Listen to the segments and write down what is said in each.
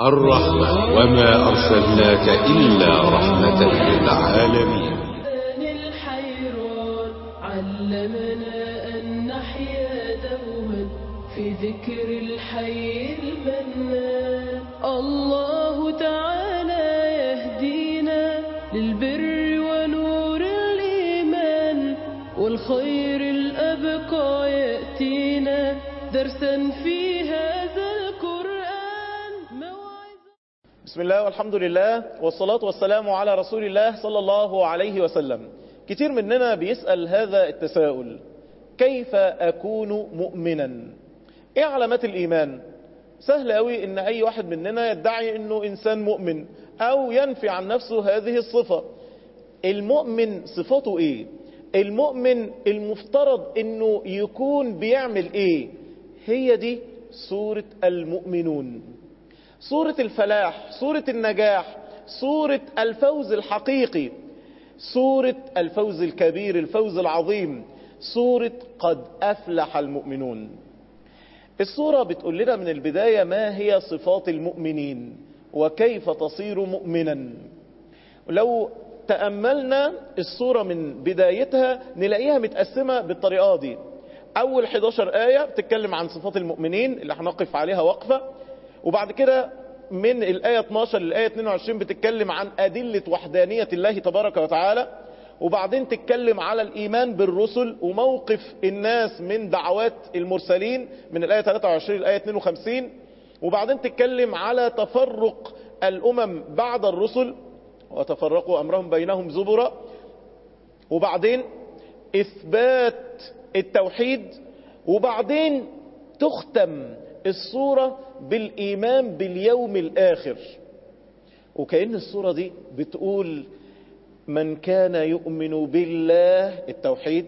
الرحمة وما أرسلناك إلا رحمة للعالمين الحيران علمنا أن نحيا دوما في ذكر الحي المنان الله تعالى يهدينا للبر ونور الإيمان والخير الأبقى يأتينا درسا في هذا القرآن موعظة بسم الله والحمد لله والصلاة والسلام على رسول الله صلى الله عليه وسلم كتير مننا بيسأل هذا التساؤل كيف أكون مؤمنا ايه علامات الإيمان سهل قوي ان اي واحد مننا يدعي انه انسان مؤمن او ينفي عن نفسه هذه الصفة المؤمن صفته ايه المؤمن المفترض انه يكون بيعمل ايه هي دي سورة المؤمنون سورة الفلاح سورة النجاح سورة الفوز الحقيقي سورة الفوز الكبير الفوز العظيم سورة قد أفلح المؤمنون السورة بتقول لنا من البداية ما هي صفات المؤمنين وكيف تصير مؤمنا لو تأملنا السورة من بدايتها نلاقيها متقسمة بالطريقة دي أول 11 آية بتتكلم عن صفات المؤمنين اللي هنقف عليها وقفة وبعد كده من الآية 12 للآية 22 بتتكلم عن أدلة وحدانية الله تبارك وتعالى وبعدين تتكلم على الإيمان بالرسل وموقف الناس من دعوات المرسلين من الآية 23 للآية 52 وبعدين تتكلم على تفرق الأمم بعد الرسل وتفرقوا أمرهم بينهم زبرا وبعدين إثبات التوحيد وبعدين تختم الصورة بالإيمان باليوم الآخر وكأن الصورة دي بتقول من كان يؤمن بالله التوحيد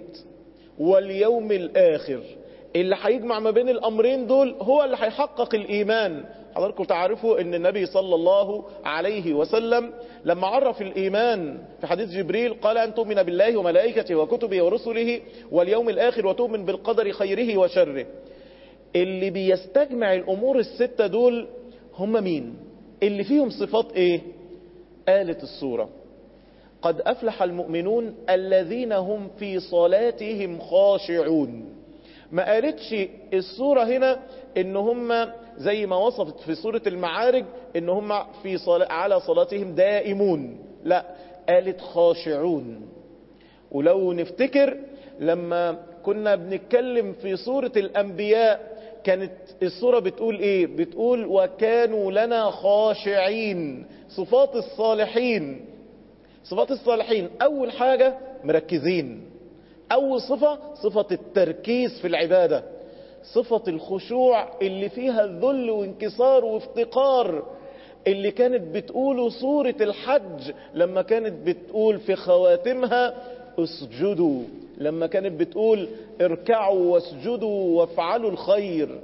واليوم الآخر اللي هيجمع ما بين الأمرين دول هو اللي هيحقق الإيمان حضراتكم تعرفوا ان النبي صلى الله عليه وسلم لما عرف الإيمان في حديث جبريل قال أن تؤمن بالله وملائكته وكتبه ورسله واليوم الآخر وتؤمن بالقدر خيره وشره اللي بيستجمع الأمور الستة دول هم مين اللي فيهم صفات ايه قالت الصورة قد أفلح المؤمنون الذين هم في صلاتهم خاشعون ما قالتش الصورة هنا ان هم زي ما وصفت في سورة المعارج ان هم في صلاة على صلاتهم دائمون لا قالت خاشعون ولو نفتكر لما كنا بنتكلم في سورة الأنبياء كانت السورة بتقول ايه بتقول وكانوا لنا خاشعين صفات الصالحين صفات الصالحين اول حاجة مركزين اول صفة صفة التركيز في العبادة صفة الخشوع اللي فيها ذل وانكسار وافتقار اللي كانت بتقوله سورة الحج لما كانت بتقول في خواتمها اسجدوا لما كانت بتقول اركعوا واسجدوا وافعلوا الخير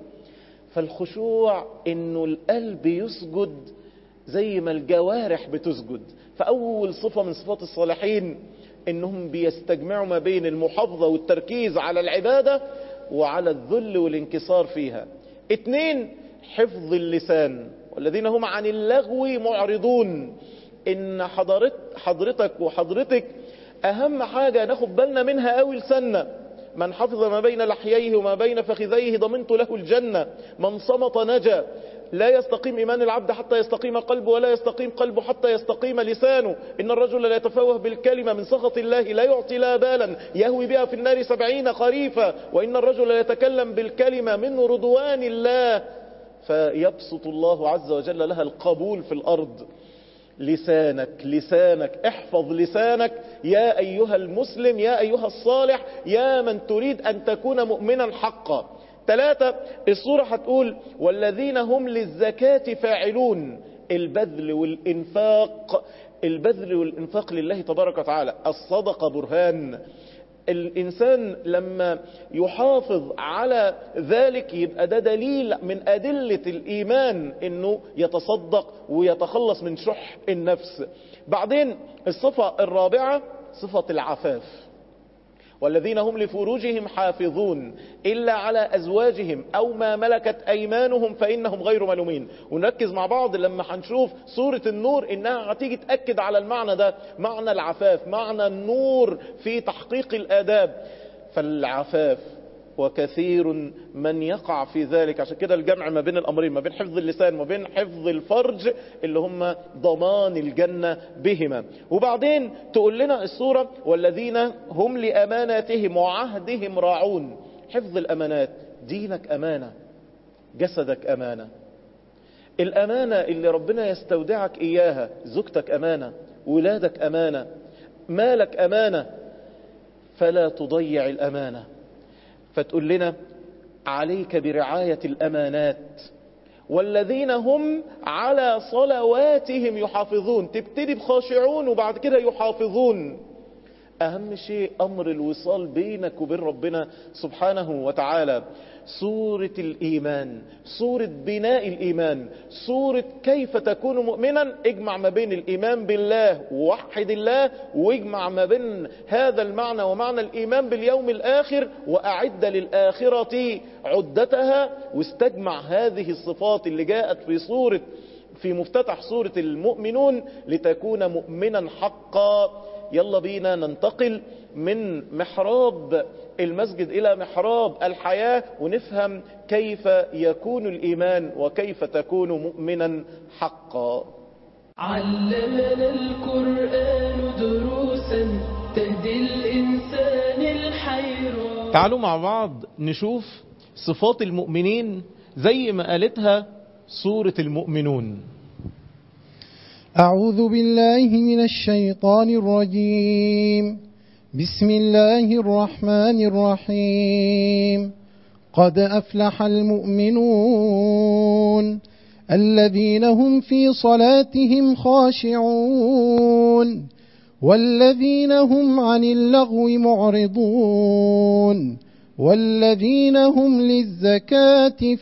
فالخشوع انه القلب يسجد زي ما الجوارح بتسجد فاول صفة من صفات الصالحين انهم بيستجمعوا ما بين المحافظة والتركيز على العبادة وعلى الذل والانكسار فيها اتنين حفظ اللسان والذين هم عن اللغو معرضون ان حضرت حضرتك وحضرتك اهم حاجة ناخد بالنا منها قوي لساننا من حفظ ما بين لحييه وما بين فخذيه ضمنت له الجنة من صمت نجا لا يستقيم إيمان العبد حتى يستقيم قلبه ولا يستقيم قلبه حتى يستقيم لسانه إن الرجل لا يتفوه بالكلمة من سخط الله لا يعطي لا بالا يهوي بها في النار سبعين خريفا وإن الرجل لا يتكلم بالكلمة من رضوان الله فيبسط الله عز وجل لها القبول في الأرض لسانك لسانك احفظ لسانك يا أيها المسلم يا أيها الصالح يا من تريد أن تكون مؤمنا حقا ثلاثة الصورة هتقول والذين هم للزكاة فاعلون البذل والإنفاق البذل والإنفاق لله تبارك وتعالى الصدقة برهان الإنسان لما يحافظ على ذلك يبقى ده دليل من أدلة الإيمان أنه يتصدق ويتخلص من شح النفس بعدين الصفة الرابعة صفة العفاف والذين هم لفروجهم حافظون إلا على أزواجهم أو ما ملكت أيمانهم فإنهم غير ملومين ونركز مع بعض لما هنشوف سورة النور إنها هتيجي تأكد على المعنى ده معنى العفاف معنى النور في تحقيق الآداب فالعفاف وكثير من يقع في ذلك عشان كده الجمع ما بين الأمرين ما بين حفظ اللسان وما بين حفظ الفرج اللي هم ضمان الجنة بهما وبعدين تقول لنا السورة والذين هم لأماناتهم وعهدهم راعون حفظ الأمانات دينك أمانة جسدك أمانة الأمانة اللي ربنا يستودعك إياها زوجتك أمانة ولادك أمانة مالك أمانة فلا تضيع الأمانة فتقول لنا عليك برعاية الأمانات والذين هم على صلواتهم يحافظون تبتدي بخاشعون وبعد كده يحافظون أهم شيء أمر الوصال بينك وبين ربنا سبحانه وتعالى سورة الإيمان سورة بناء الإيمان سورة كيف تكون مؤمنا اجمع ما بين الإيمان بالله ووحد الله واجمع ما بين هذا المعنى ومعنى الإيمان باليوم الآخر وأعد للآخرة عدتها واستجمع هذه الصفات اللي جاءت في سورة في مفتتح سورة المؤمنون لتكون مؤمنا حقا يلا بينا ننتقل من محراب المسجد إلى محراب الحياة ونفهم كيف يكون الإيمان وكيف تكون مؤمنا حقا علمنا القرآن دروسا تهدي الإنسان الحيران تعالوا مع بعض نشوف صفات المؤمنين زي ما قالتها سورة المؤمنون أعوذ بالله من الشيطان الرجيم بسم الله الرحمن الرحيم قد أفلح المؤمنون الذين هم في صلاتهم خاشعون والذين هم عن اللغو معرضون والذين هم للزكاة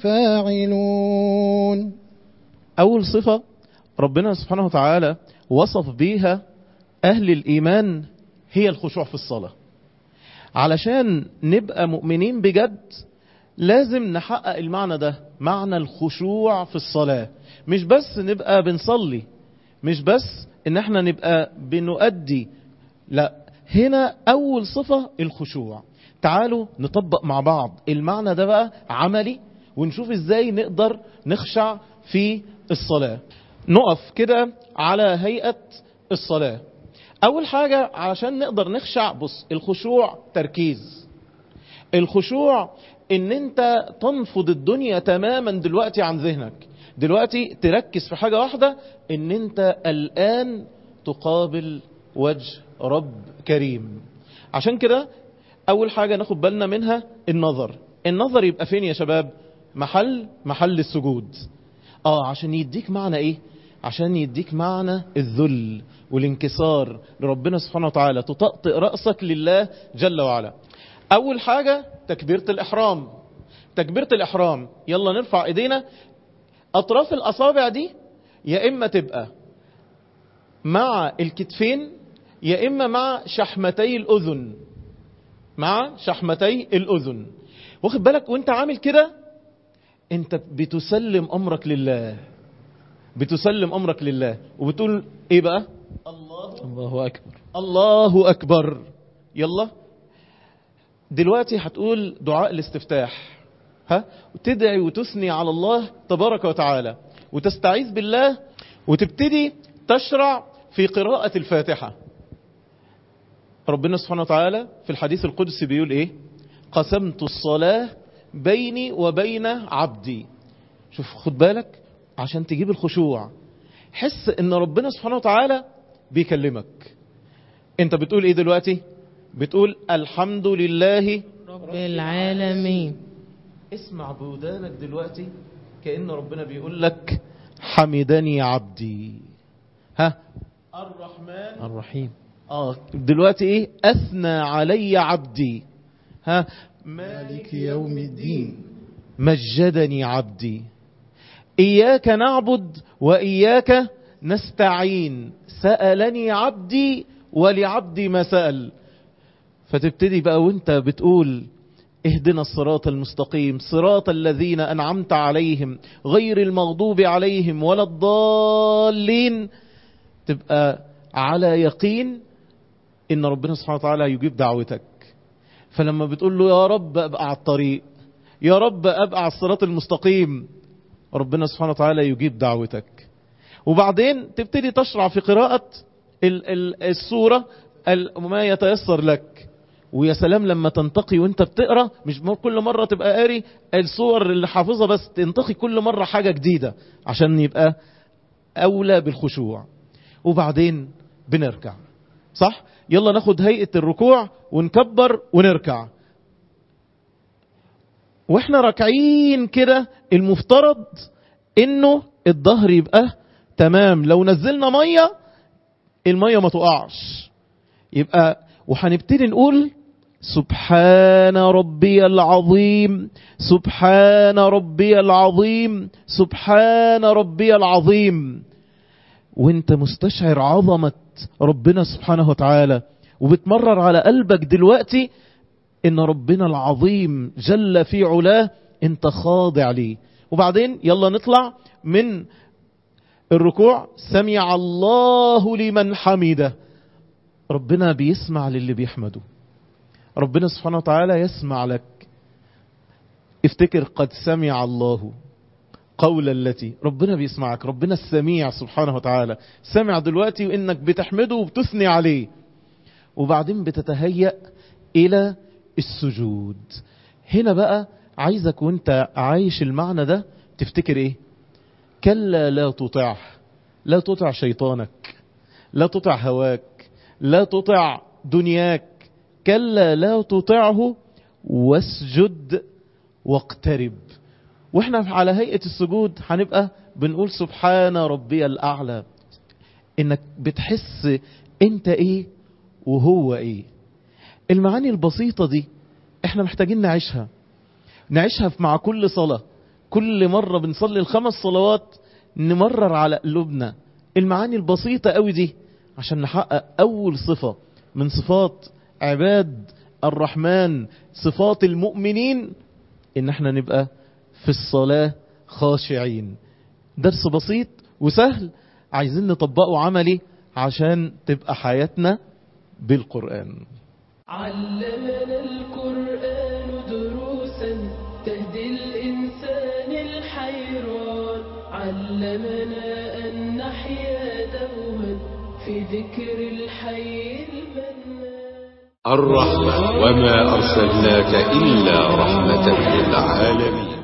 فاعلون أول صفة ربنا سبحانه وتعالى وصف بيها أهل الإيمان هي الخشوع في الصلاة علشان نبقى مؤمنين بجد لازم نحقق المعنى ده معنى الخشوع في الصلاة مش بس نبقى بنصلي مش بس ان احنا نبقى بنؤدي لا هنا اول صفة الخشوع تعالوا نطبق مع بعض المعنى ده بقى عملي ونشوف ازاي نقدر نخشع في الصلاة نقف كده على هيئة الصلاة اول حاجة علشان نقدر نخشع بص الخشوع تركيز الخشوع ان انت تنفض الدنيا تماما دلوقتي عن ذهنك دلوقتي تركز في حاجة واحدة ان انت الان تقابل وجه رب كريم عشان كده اول حاجة ناخد بالنا منها النظر النظر يبقى فين يا شباب محل محل السجود اه عشان يديك معنى ايه عشان يديك معنى الذل والانكسار لربنا سبحانه وتعالى تطأطئ رأسك لله جل وعلا اول حاجة تكبيرة الاحرام تكبيرة الاحرام يلا نرفع ايدينا اطراف الاصابع دي يا اما تبقى مع الكتفين يا اما مع شحمتي الاذن مع شحمتي الاذن واخد بالك وانت عامل كده انت بتسلم امرك لله بتسلم امرك لله وبتقول ايه بقى الله الله أكبر الله اكبر يلا دلوقتي هتقول دعاء الاستفتاح ها وتدعي وتثني على الله تبارك وتعالى وتستعيذ بالله وتبتدي تشرع في قراءة الفاتحة ربنا سبحانه وتعالى في الحديث القدسي بيقول ايه قسمت الصلاة بيني وبين عبدي شوف خد بالك عشان تجيب الخشوع حس ان ربنا سبحانه وتعالى بيكلمك انت بتقول ايه دلوقتي بتقول الحمد لله رب العالمين اسمع بودانك دلوقتي كأن ربنا بيقول لك حمدني عبدي ها الرحمن الرحيم اه دلوقتي ايه اثنى علي عبدي ها مالك يوم الدين مجدني عبدي إياك نعبد وإياك نستعين سألني عبدي ولعبدي ما سأل فتبتدي بقى وانت بتقول اهدنا الصراط المستقيم صراط الذين أنعمت عليهم غير المغضوب عليهم ولا الضالين تبقى على يقين ان ربنا سبحانه وتعالى يجيب دعوتك فلما بتقول له يا رب ابقى على الطريق يا رب ابقى على الصراط المستقيم ربنا سبحانه وتعالى يجيب دعوتك وبعدين تبتدي تشرع في قراءة ال- ال- السورة ال- ما يتيسر لك ويا سلام لما تنتقي وانت بتقرا مش مر- كل مره تبقى قاري الصور اللي حافظها بس تنتقي كل مره حاجه جديده عشان يبقى اولى بالخشوع وبعدين بنركع صح يلا ناخد هيئه الركوع ونكبر ونركع واحنا راكعين كده المفترض انه الظهر يبقى تمام لو نزلنا ميه الميه ما تقعش يبقى وهنبتدي نقول سبحان ربي العظيم سبحان ربي العظيم سبحان ربي العظيم وانت مستشعر عظمة ربنا سبحانه وتعالى وبتمرر على قلبك دلوقتي ان ربنا العظيم جل في علاه انت خاضع ليه وبعدين يلا نطلع من الركوع سمع الله لمن حمده ربنا بيسمع للي بيحمده ربنا سبحانه وتعالى يسمع لك افتكر قد سمع الله قول التي ربنا بيسمعك ربنا السميع سبحانه وتعالى سمع دلوقتي وانك بتحمده وبتثني عليه وبعدين بتتهيأ الى السجود هنا بقى عايزك وانت عايش المعنى ده تفتكر ايه كلا لا تطعه لا تطع شيطانك لا تطع هواك لا تطع دنياك كلا لا تطعه واسجد واقترب واحنا على هيئة السجود هنبقى بنقول سبحان ربي الأعلى انك بتحس انت ايه وهو ايه المعاني البسيطة دي احنا محتاجين نعيشها نعيشها مع كل صلاة كل مرة بنصلي الخمس صلوات نمرر على قلوبنا المعاني البسيطة قوي دي عشان نحقق أول صفة من صفات عباد الرحمن صفات المؤمنين إن احنا نبقى في الصلاة خاشعين درس بسيط وسهل عايزين نطبقه عملي عشان تبقى حياتنا بالقرآن علمنا القرآن دروسا تهدي الإنسان الحيران علمنا أن نحيا دوما في ذكر الحي المنان الرحمة وما أرسلناك إلا رحمة للعالمين